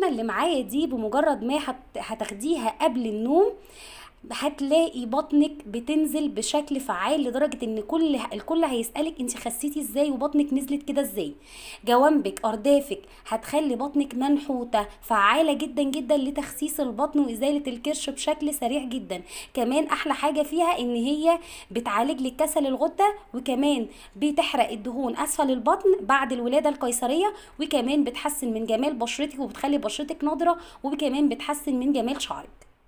الحقنه اللي معايا دي بمجرد ما هت- هتاخديها قبل النوم هتلاقي بطنك بتنزل بشكل فعال لدرجه ان كل الكل هيسالك انت خسيتي ازاي وبطنك نزلت كده ازاي جوانبك اردافك هتخلي بطنك منحوته فعاله جدا جدا لتخسيس البطن وازاله الكرش بشكل سريع جدا كمان احلى حاجه فيها ان هي بتعالج لك كسل الغده وكمان بتحرق الدهون اسفل البطن بعد الولاده القيصريه وكمان بتحسن من جمال بشرتك وبتخلي بشرتك نضره وكمان بتحسن من جمال شعرك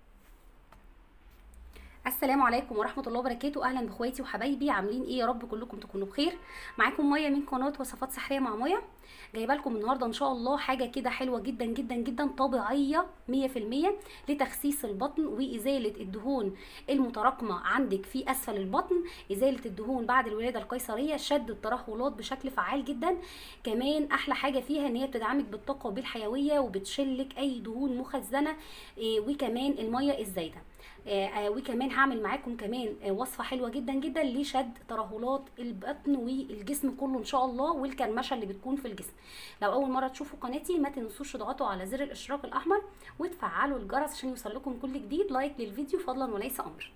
السلام عليكم ورحمة الله وبركاته أهلا بإخواتي وحبايبي عاملين إيه يا رب كلكم تكونوا بخير معاكم مية من قناة وصفات سحرية مع مية جايبه لكم النهارده ان شاء الله حاجه كده حلوه جدا جدا جدا طبيعيه 100% لتخسيس البطن وازاله الدهون المتراكمه عندك في اسفل البطن ازاله الدهون بعد الولاده القيصريه شد الترهلات بشكل فعال جدا كمان احلى حاجه فيها ان هي بتدعمك بالطاقه وبالحيويه وبتشلك اي دهون مخزنه إيه، وكمان الميه الزايده آه، آه، وكمان هعمل معاكم كمان آه، وصفه حلوه جدا جدا لشد ترهلات البطن والجسم كله ان شاء الله والكرمشه اللي بتكون في الجسم لو اول مره تشوفوا قناتي ما تنسوش تضغطوا على زر الاشتراك الاحمر وتفعلوا الجرس عشان يوصلكم كل جديد لايك للفيديو فضلا وليس امر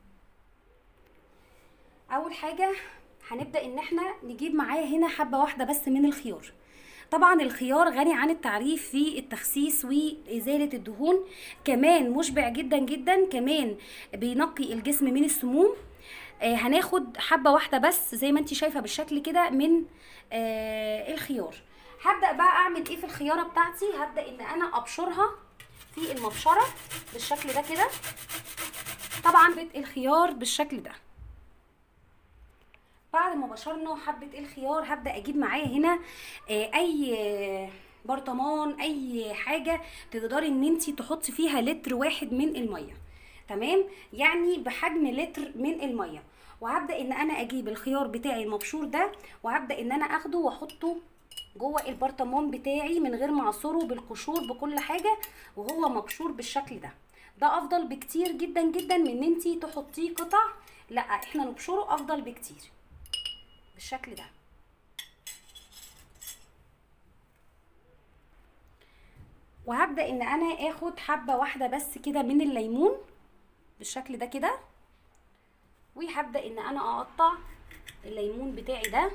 اول حاجه هنبدا ان احنا نجيب معايا هنا حبه واحده بس من الخيار طبعا الخيار غني عن التعريف في التخسيس وازاله الدهون كمان مشبع جدا جدا كمان بينقي الجسم من السموم آه هناخد حبه واحده بس زي ما انت شايفه بالشكل كده من آه الخيار هبدا بقى اعمل ايه في الخياره بتاعتي هبدا ان انا ابشرها في المبشره بالشكل ده كده طبعا بيت الخيار بالشكل ده بعد ما بشرنا حبه الخيار هبدا اجيب معايا هنا آه، اي آه، برطمان اي حاجه تقدري ان انت تحطي فيها لتر واحد من الميه تمام يعني بحجم لتر من الميه وهبدا ان انا اجيب الخيار بتاعي المبشور ده وهبدا ان انا اخده واحطه جوه البرطمان بتاعي من غير ما اعصره بالقشور بكل حاجه وهو مبشور بالشكل ده ده افضل بكتير جدا جدا من ان انت تحطيه قطع لا احنا نبشره افضل بكتير بالشكل ده وهبدا ان انا اخد حبه واحده بس كده من الليمون بالشكل ده كده وهبدا ان انا اقطع الليمون بتاعي ده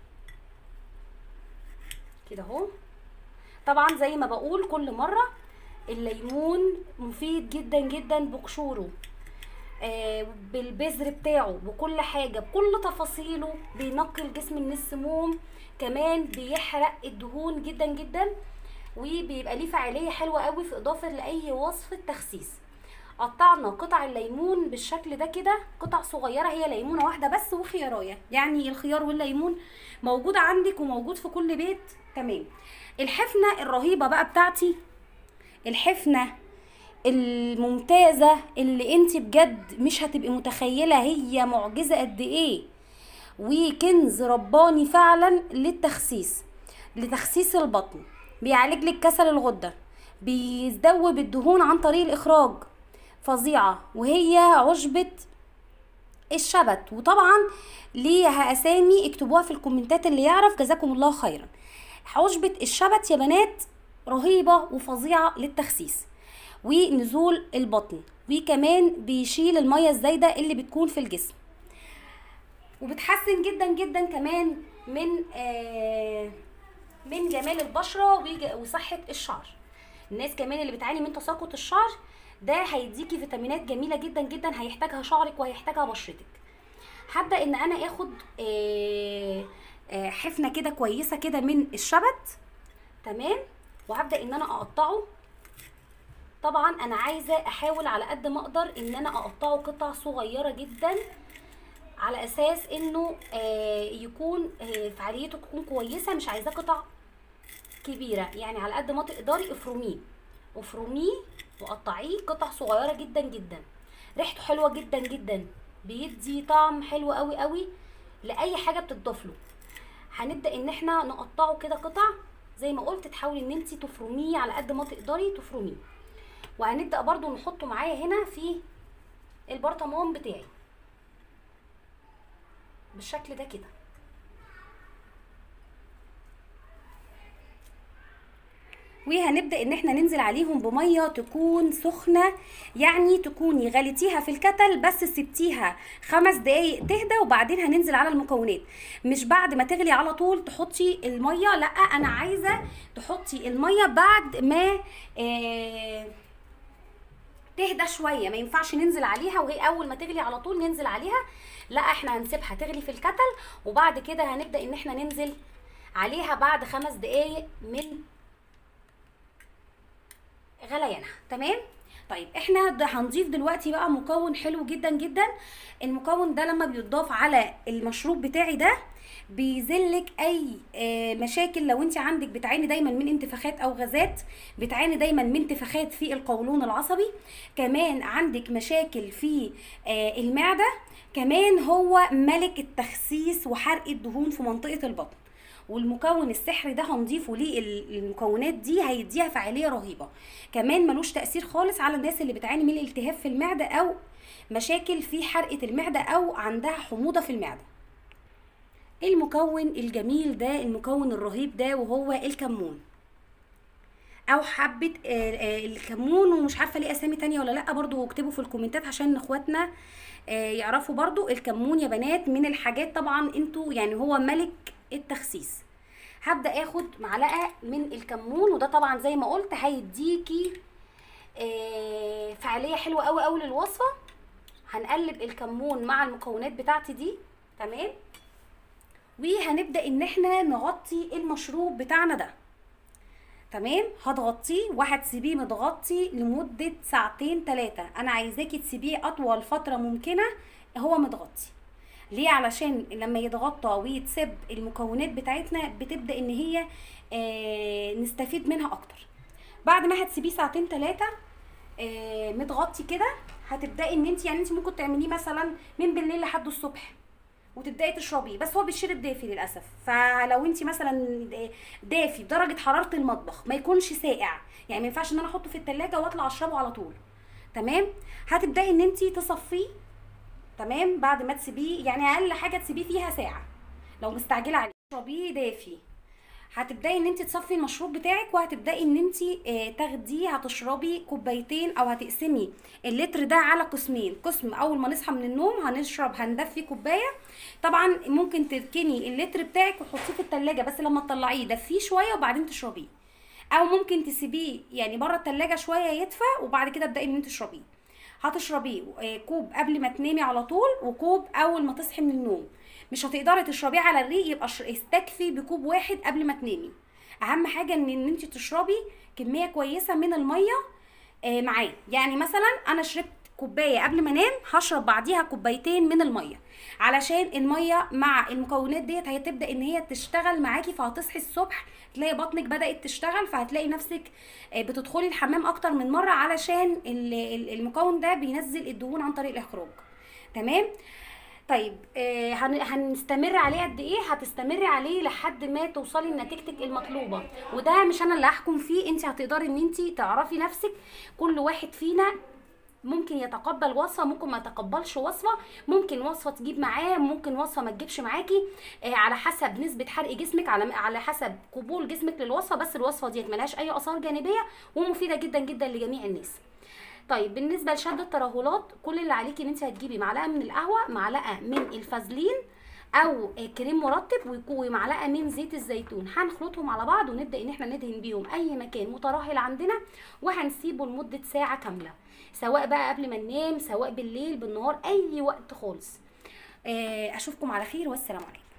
كده اهو طبعا زي ما بقول كل مره الليمون مفيد جدا جدا بقشوره آه، بالبذر بتاعه بكل حاجة بكل تفاصيله بينقي الجسم من السموم كمان بيحرق الدهون جدا جدا وبيبقى ليه فعالية حلوة قوي في إضافة لأي وصفة تخسيس قطعنا قطع الليمون بالشكل ده كده قطع صغيرة هي ليمونة واحدة بس وخياراية يعني الخيار والليمون موجود عندك وموجود في كل بيت تمام الحفنة الرهيبة بقى بتاعتي الحفنة الممتازة اللي انت بجد مش هتبقي متخيلة هي معجزة قد ايه وكنز رباني فعلا للتخسيس لتخسيس البطن بيعالج لك كسل الغدة بيذوب الدهون عن طريق الإخراج فظيعة وهي عشبة الشبت وطبعا ليها أسامي اكتبوها في الكومنتات اللي يعرف جزاكم الله خيرا عشبة الشبت يا بنات رهيبة وفظيعة للتخسيس ونزول البطن وكمان بيشيل المية الزايدة اللي بتكون في الجسم وبتحسن جدا جدا كمان من آه من جمال البشرة وج- وصحة الشعر الناس كمان اللي بتعاني من تساقط الشعر ده هيديكي فيتامينات جميلة جدا جدا هيحتاجها شعرك وهيحتاجها بشرتك هبدأ ان انا اخد آه آه حفنة كده كويسة كده من الشبت تمام وهبدأ ان انا اقطعه طبعا انا عايزه احاول على قد ما اقدر ان انا اقطعه قطع صغيره جدا على اساس انه آه يكون آه فعاليته تكون كويسه مش عايزاه قطع كبيره يعني على قد ما تقدري افرميه افرميه وقطعيه قطع صغيره جدا جدا ريحته حلوه جدا جدا بيدي طعم حلو قوي قوي لاي حاجه بتضاف له هنبدا ان احنا نقطعه كده قطع زي ما قلت تحاولي ان انت تفرميه على قد ما تقدري تفرميه وهنبدا برضو نحطه معايا هنا في البرطمان بتاعي بالشكل ده كده وهنبدا ان احنا ننزل عليهم بميه تكون سخنه يعني تكوني غليتيها في الكتل بس سبتيها خمس دقايق تهدى وبعدين هننزل على المكونات مش بعد ما تغلي على طول تحطي الميه لا انا عايزه تحطي الميه بعد ما آه تهدى شويه ما ينفعش ننزل عليها وهي اول ما تغلي على طول ننزل عليها لا احنا هنسيبها تغلي في الكتل وبعد كده هنبدا ان احنا ننزل عليها بعد خمس دقايق من غليانها تمام طيب احنا ده هنضيف دلوقتي بقى مكون حلو جدا جدا المكون ده لما بيتضاف على المشروب بتاعي ده بيزلك اي آه، مشاكل لو انت عندك بتعاني دايما من انتفاخات او غازات بتعاني دايما من انتفاخات في القولون العصبي كمان عندك مشاكل في آه، المعده كمان هو ملك التخسيس وحرق الدهون في منطقه البطن والمكون السحري ده هنضيفه للمكونات دي هيديها فعاليه رهيبه كمان ملوش تاثير خالص على الناس اللي بتعاني من الالتهاب في المعده او مشاكل في حرقه المعده او عندها حموضه في المعده المكون الجميل ده المكون الرهيب ده وهو الكمون او حبه آه، آه، الكمون ومش عارفه ليه اسامي تانية ولا لا برضو اكتبوا في الكومنتات عشان اخواتنا آه، يعرفوا برضو الكمون يا بنات من الحاجات طبعا انتوا يعني هو ملك التخسيس هبدا اخد معلقه من الكمون وده طبعا زي ما قلت هيديكي آه، فعاليه حلوه قوي قوي للوصفه هنقلب الكمون مع المكونات بتاعتي دي تمام وهنبدا ان احنا نغطي المشروب بتاعنا ده تمام هتغطيه وهتسيبيه متغطي لمده ساعتين ثلاثه انا عايزاكي تسيبيه اطول فتره ممكنه هو متغطي ليه علشان لما يتغطى ويتسب المكونات بتاعتنا بتبدا ان هي آه نستفيد منها اكتر بعد ما هتسيبيه ساعتين ثلاثه آه متغطي كده هتبداي ان انت يعني انت ممكن تعمليه مثلا من بالليل لحد الصبح وتبداي تشربيه بس هو بيتشرب دافي للاسف فلو انت مثلا دافي بدرجه حراره المطبخ ما يكونش ساقع يعني ما ينفعش ان انا احطه في التلاجة واطلع اشربه على طول تمام هتبداي ان انت تصفيه تمام بعد ما تسيبيه يعني اقل حاجه تسيبيه فيها ساعه لو مستعجله عليه تشربيه دافي هتبداي ان انت تصفي المشروب بتاعك وهتبداي ان انت آه تاخديه هتشربي كوبايتين او هتقسمي اللتر ده على قسمين قسم اول ما نصحى من النوم هنشرب هندفي كوبايه طبعا ممكن تركني اللتر بتاعك وتحطيه في التلاجة بس لما تطلعيه دفيه شويه وبعدين تشربيه او ممكن تسيبيه يعني بره التلاجة شويه يدفى وبعد كده ابداي ان انت تشربيه هتشربيه آه، كوب قبل ما تنامي على طول وكوب اول ما تصحي من النوم مش هتقدري تشربيه على الريق يبقى استكفي بكوب واحد قبل ما تنامي اهم حاجه ان ان انت تشربي كميه كويسه من الميه آه، معاه يعني مثلا انا شربت كوبايه قبل ما انام هشرب بعديها كوبايتين من الميه علشان الميه مع المكونات ديت هتبدا ان هي تشتغل معاكي فهتصحي الصبح تلاقي بطنك بدات تشتغل فهتلاقي نفسك آه، بتدخلي الحمام اكتر من مره علشان المكون ده بينزل الدهون عن طريق الاخراج تمام طيب آه هنستمر عليه قد ايه هتستمري عليه لحد ما توصلي لنتيجتك المطلوبه وده مش انا اللي هحكم فيه انت هتقدري ان انت تعرفي نفسك كل واحد فينا ممكن يتقبل وصفه ممكن ما يتقبلش وصفه ممكن وصفه تجيب معاه ممكن وصفه ما تجيبش معاكي آه على حسب نسبه حرق جسمك على على حسب قبول جسمك للوصفه بس الوصفه ديت ملهاش اي اثار جانبيه ومفيده جدا جدا لجميع الناس طيب بالنسبه لشد الترهلات كل اللي عليكي ان انت هتجيبي معلقه من القهوه معلقه من الفازلين او كريم مرطب ومعلقه من زيت الزيتون هنخلطهم على بعض ونبدا ان احنا ندهن بيهم اي مكان مترهل عندنا وهنسيبه لمده ساعه كامله سواء بقى قبل ما ننام سواء بالليل بالنهار اي وقت خالص آه، اشوفكم على خير والسلام عليكم